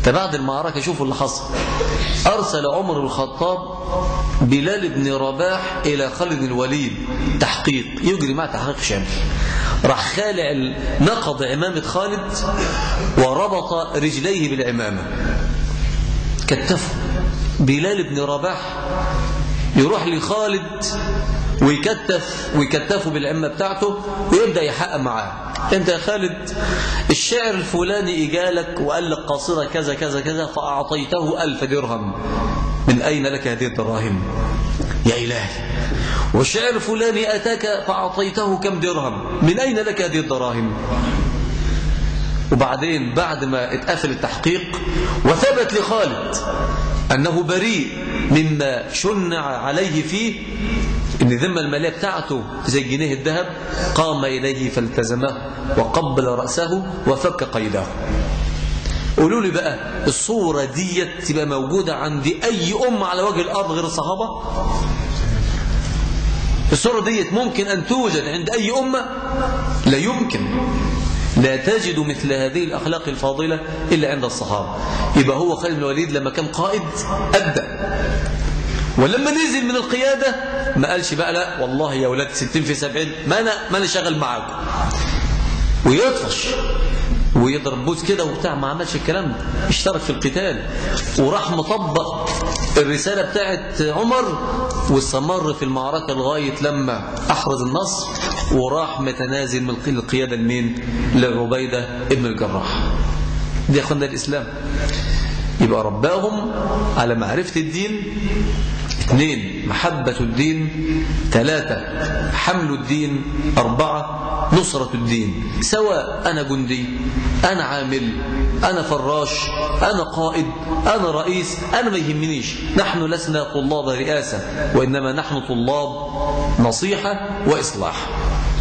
فبعد المعركة شوفوا اللي حصل أرسل عمر بن الخطاب بلال بن رباح إلى خالد الوليد تحقيق يجري مع تحقيق شامل راح خالع ال- نقض عمامة خالد وربط رجليه بالعمامة كتفه بلال بن رباح يروح لخالد ويكتف ويكتفه بالعمة بتاعته ويبدأ يحقق معاه انت يا خالد الشعر الفلاني اجالك وقال لك قصيدة كذا كذا كذا فأعطيته ألف درهم من أين لك هذه الدراهم يا إلهي والشعر الفلاني أتاك فأعطيته كم درهم من أين لك هذه الدراهم وبعدين بعد ما اتقفل التحقيق وثبت لخالد أنه بريء مما شنع عليه فيه إن الذمة المالية بتاعته زي جنيه الذهب قام إليه فالتزمه وقبل رأسه وفك قيده قولوا لي بقى الصورة دي تبقى موجودة عند أي أم على وجه الأرض غير الصحابة الصورة دي ممكن أن توجد عند أي أمة لا يمكن لا تجد مثل هذه الأخلاق الفاضلة إلا عند الصحابة يبقى هو خالد بن الوليد لما كان قائد أدى ولما نزل من القيادة ما قالش بقى لا والله يا ولاد ستين في سبعين ما أنا, ما أنا شغال معاكم ويطفش ويضرب بوز كده وبتاع ما عملش الكلام ده اشترك في القتال وراح مطبق الرسالة بتاعت عمر واستمر في المعركة لغاية لما أحرز النصر وراح متنازل من القيادة لمين لعبيدة ابن الجراح دي يا أخوانا الإسلام يبقى رباهم على معرفة الدين اثنين محبة الدين ثلاثة حمل الدين أربعة نصرة الدين سواء أنا جندي أنا عامل أنا فراش أنا قائد أنا رئيس أنا ما يهمنيش نحن لسنا طلاب رئاسة وإنما نحن طلاب نصيحة وإصلاح